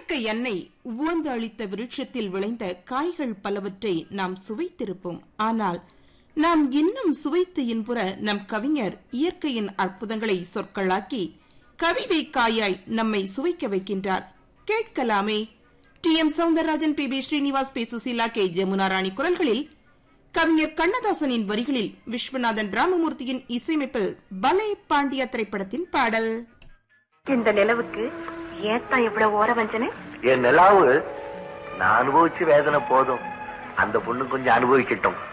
இயற்கை எண்ணெய் உவந்து அளித்த விருட்சத்தில் விளைந்த காய்கள் பலவற்றை நாம் சுவைத்திருப்போம் ஆனால் நாம் இன்னும் சுவைத்து இன்புற நம் கவிஞர் இயற்கையின் அற்புதங்களை சொற்களாக்கி கவிதை காயாய் நம்மை சுவைக்க வைக்கின்றார் கேட்கலாமே T M Soundararajan P B Srinivas P Susheela K Jamuna Rani குரல்களில் கவிஞர் கண்ணதாசனின் வரிகளில் விஸ்வநாதன் ராமமூர்த்தியின் இசையமைப்பில் பலே பாண்டியா திரைப்படத்தின் பாடல் இந்த நிலவுக்கு ஏத்தான் இவ்வளவு ஓர வஞ்சனை என் நிலாவு நான் அனுபவிச்சு வேதனை போதும் அந்த பொண்ணு கொஞ்சம் அனுபவிக்கட்டும்